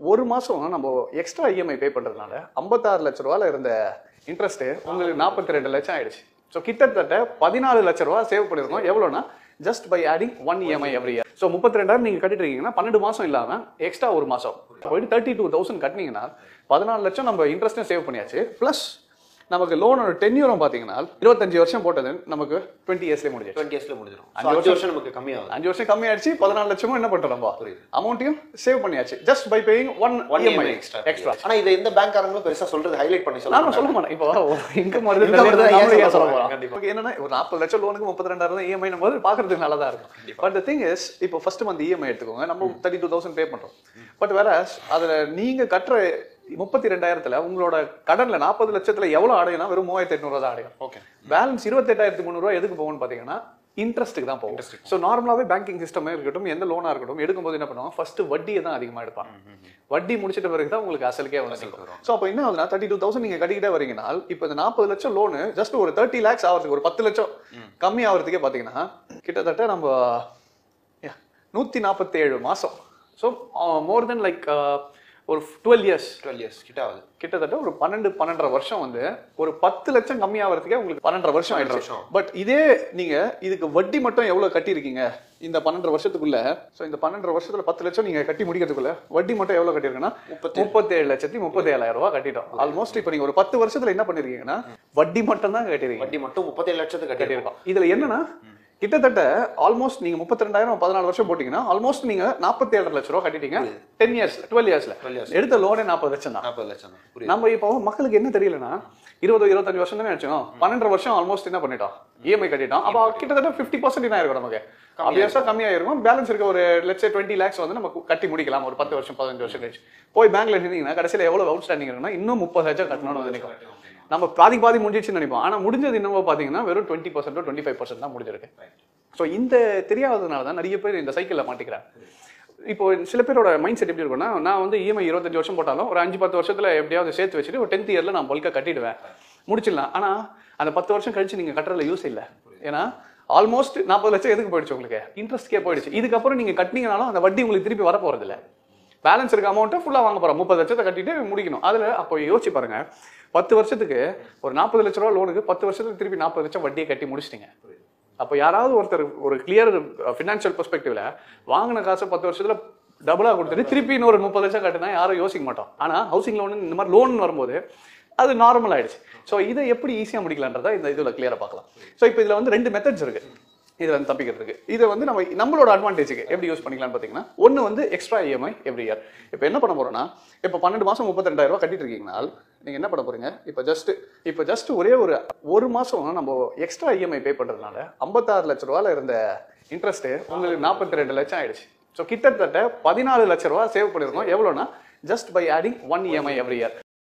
ஒரு மாசம் நம்ம எக்ஸ்ட்ரா இஎம்ஐ பே பண்றதுனால ஐம்பத்தாறு லட்ச ரூபால இருந்த இன்ட்ரெஸ்ட் உங்களுக்கு நாற்பத்தி ரெண்டு லட்சம் ஆயிடுச்சு ஸோ கிட்டத்தட்ட பதினாலு லட்ச ரூபா சேவ் பண்ணிருக்கோம் எவ்வளோனா just by adding one EMI every year so முப்பத்தி ரெண்டாயிரம் நீங்க கட்டிட்டு இருக்கீங்கன்னா பன்னெண்டு மாசம் இல்லாம எக்ஸ்ட்ரா ஒரு மாசம் போயிட்டு தேர்ட்டி டூ தௌசண்ட் கட்டினீங்கன்னா பதினாலு லட்சம் நம்ம இன்ட்ரெஸ்ட்டும் சேவ் பண்ணியாச்சு ப்ளஸ் நமக்கு லோனோட டென்யூரம் பார்த்தீங்கன்னா இருபத்தஞ்சு வருஷம் போட்டது நமக்கு டுவெண்ட்டி இயர்ஸ்லேயே முடிஞ்சிச்சு டுவெண்ட்டி இயர்ஸ்ல முடிஞ்சிடும் அஞ்சு அஞ்சு வருஷம் வருஷம் நமக்கு கம்மியாகுது அஞ்சு வருஷம் கம்மியாயிடுச்சு பதினாலு லட்சமும் என்ன பண்றோம் நம்ம அமௌண்ட்டையும் சேவ் பண்ணியாச்சு just by paying one one EMI extra extra ஆனா இதை எந்த பேங்க்காரங்களும் பெருசா சொல்றது ஹைலைட் பண்ணி சொல்ல நானும் சொல்ல மாட்டேன் இப்போ இன்கம் வருது Income வருது, நாமளும் ஏன் ஏன் சொல்ல சொல்ல போறோம்? போறோம் கண்டிப்பா. Okay, என்னன்னா ஒரு நாற்பது லட்சம் லோனுக்கு முப்பத்தி ரெண்டாயிரம் இஎம்ஐ போது பாக்குறதுக்கு நல்லதா இருக்கும் பட் த திங் இஸ் இப்போ ஃபர்ஸ்ட் மந்த் இஎம்ஐ எடுத்துக்கோங்க நம்ம தேர்ட்டி டூ தௌசண்ட் பே பண்றோம் பட் வேற அதுல நீங்க கட்டுற முப்பத்தி ரெண்டாயிரத்துல உங்களோட கடன்ல நாற்பது லட்சத்துல எவ்வளவு அடையும்னா வெறும் மூவாயிரத்தி எட்நூறு தான் அடையும் ஓகே பேலன்ஸ் இருபத்தெட்டாயிரத்தி முந்நூறுவா எதுக்கு போகும்னு பாத்தீங்கன்னா இன்ட்ரெஸ்ட்டுக்கு தான் போகும் ஸோ நார்மலாவே பேங்கிங் சிஸ்டமே இருக்கட்டும் எந்த லோனா இருக்கட்டும் எடுக்கும்போது என்ன பண்ணுவாங்க ஃபர்ஸ்ட் வட்டியை தான் அதிகமா எடுப்பாங்க வட்டி முடிச்சிட்ட பிறகு தான் உங்களுக்கு அசலுக்கே வந்து நிற்கும் ஸோ அப்போ என்ன ஆகுதுன்னா தேர்ட்டி டூ தௌசண்ட் நீங்க கட்டிக்கிட்டே வரீங்கன்னா இப்போ இந்த நாற்பது லட்சம் லோனு ஜஸ்ட் ஒரு தேர்ட்டி லேக்ஸ் ஆகிறதுக்கு ஒரு பத்து லட்சம் கம்மி ஆகிறதுக்கே பாத்தீங்கன்னா கிட்டத்தட்ட நம்ம நூத்தி நாற்பத்தி ஏழு மாசம் ஸோ மோர் தென் லைக் ஒரு டுவெல் இயர்ஸ் டுவெல் இயர்ஸ் கிட்ட ஆகுது கிட்டத்தட்ட ஒரு பன்னெண்டு பன்னெண்டரை வருஷம் வந்து ஒரு பத்து லட்சம் கம்மியாகிறதுக்கே உங்களுக்கு பன்னெண்டரை வருஷம் ஆயிடுச்சு வருஷம். பட் இதே நீங்க இதுக்கு வட்டி மட்டும் எவ்வளவு கட்டியிருக்கீங்க இந்த பன்னெண்டரை வருஷத்துக்குள்ள ஸோ இந்த பன்னெண்டரை வருஷத்துல பத்து லட்சம் நீங்க கட்டி முடிக்கிறதுக்குள்ள வட்டி மட்டும் எவ்வளவு கட்டியிருக்குன்னா முப்பத்தி முப்பத்தேழு லட்சத்தி முப்பத்தேழாயிரம் ரூபாய் கட்டிட்டோம் ஆல்மோஸ்ட் இப்போ நீங்க ஒரு பத்து வருஷத்துல என்ன பண்ணிருக்கீங்கன்னா வட்டி மட்டும் தான் கட்டிருக்கீங்க வட்டி மட்டும் முப்பத்தேழு லட்சத்துக்கு கட்டியிருக்கோம் கட்டியிருக்கோம் இதுல என்னன்னா கிட்டத்தட்ட ஆல்மோஸ்ட் நீங்க முப்பத்தி ரெண்டாயிரம் பதினாலு வருஷம் போட்டீங்கன்னா ஆல்மோஸ்ட் நீங்க நாற்பத்தி ஏழு லட்சம் ரூபா கட்டிட்டீங்க டென் இயர்ஸ் டுவெல் இயர்ஸ்ல 12 years. எடுத்த லோனே நாற்பது லட்சம் தான் நாற்பது லட்சம் தான் புரியுது நம்ம இப்போ மக்களுக்கு என்ன தெரியலனா இருபது இருபத்தஞ்சு வருஷம் தானே வச்சோம் பன்னெண்டரை வருஷம் ஆல்மோஸ்ட் என்ன பண்ணிட்டோம் இஎம்ஐ கட்டிட்டோம் அப்போ கிட்டத்தட்ட ஃபிஃப்டி பர்சன்ட் என்ன இருக்கும் நமக்கு ஆப்வியஸா கம்மியாயிருக்கும் பேலன்ஸ் இருக்க ஒரு லட்சம் டுவெண்ட்டி லேக்ஸ் வந்து நம்ம கட்டி முடிக்கலாம் ஒரு பத்து வருஷம் பதினஞ்சு வருஷம் கழிச்சு போய் பேங்க்ல இருந்தீங்கன்னா கடைசியில் எவ்வளவு அவுட் ஸ்டாண்டிங் இருக்குன்னா இன்னும் முப்பது லட்சம் கட்டணும்னு வந்து நிற்கும் நம்ம பாதி பாதி முடிஞ்சிச்சுன்னு நினைப்போம் ஆனா முடிஞ்சது என்னவோ பாத்தீங்கன்னா வெறும் twenty percent twenty five percent தான் முடிஞ்சிருக்கு ஸோ இந்த தெரியாததுனால தான் நிறைய பேர் இந்த சைக்கிளில் மாட்டிக்கிறாங்க இப்போ சில பேரோட மைண்ட் செட் எப்படி இருக்கும்னா நான் வந்து இஎம்ஐ இருபத்தஞ்சு வருஷம் போட்டாலும் ஒரு அஞ்சு பத்து வருஷத்துல எப்படியாவது சேர்த்து வச்சுட்டு ஒரு டென்த் இயர்ல நான் பல்கா கட்டிடுவேன் முடிச்சிடலாம் ஆனா அந்த பத்து வருஷம் கழிச்சு நீங்க கட்டுறதுல யூஸ் இல்லை ஏன்னா ஆல்மோஸ்ட் நாற்பது லட்சம் எதுக்கு போயிடுச்சு உங்களுக்கு இன்ட்ரெஸ்ட்கே போயிடுச்சு இதுக்கப்புறம் நீங்க கட்டினீங்கனாலும் அந்த வட்டி உங்களுக்கு திருப்பி வர போறது இல்ல பேலன்ஸ் இருக்க அமௌண்ட்டை ஃபுல்லாக வாங்க போகிறோம் முப்பது லட்சத்தை கட்டிட்டு முடிக்கணும் அதில் அப்போ யோசிச்சு பாருங்க பத்து வருஷத்துக்கு ஒரு நாற்பது லட்ச ரூபா லோனுக்கு பத்து வருஷத்துக்கு திருப்பி நாற்பது லட்சம் வட்டியை கட்டி முடிச்சிட்டீங்க அப்போ யாராவது ஒருத்தர் ஒரு கிளியர் ஃபினான்ஷியல் பெர்ஸ்பெக்டிவ்ல வாங்கின காசை பத்து வருஷத்துல டபுளாக கொடுத்துட்டு திருப்பி இன்னொரு முப்பது லட்சம் கட்டினா யாரும் யோசிக்க மாட்டோம் ஆனால் ஹவுசிங் லோன் இந்த மாதிரி லோன் வரும்போது அது நார்மல் ஆயிடுச்சு ஸோ இதை எப்படி ஈஸியாக முடிக்கலான்றதா இந்த இதில் கிளியராக பார்க்கலாம் ஸோ இப்போ இதில் வந்து ரெண்டு மெத்தட்ஸ் இருக்கு இதில் வந்து தப்பிக்கிறதுக்கு இதை வந்து நம்ம நம்மளோட அட்வான்டேஜுக்கு எப்படி யூஸ் பண்ணிக்கலாம்னு பார்த்தீங்கன்னா ஒன்று வந்து எக்ஸ்ட்ரா இஎம்ஐ எவ்ரி இயர் இப்போ என்ன பண்ண போறோம்னா இப்போ பன்னெண்டு மாதம் முப்பத்திரெண்டாயிரம் ரூபாய் கட்டிட்டு இருக்கீங்கனால் நீங்கள் என்ன பண்ண போறீங்க இப்போ ஜஸ்ட் இப்போ ஜஸ்ட் ஒரே ஒரு ஒரு மாதம் நம்ம எக்ஸ்ட்ரா இஎம்ஐ பே பண்ணுறதுனால ஐம்பத்தாறு லட்ச ரூபால இருந்த இன்ட்ரெஸ்ட் உங்களுக்கு நாற்பத்தி ரெண்டு லட்சம் ஆயிடுச்சு ஸோ கிட்டத்தட்ட பதினாலு லட்ச ரூபா சேவ் பண்ணிருக்கோம் எவ்வளோனா just by adding one EMI every year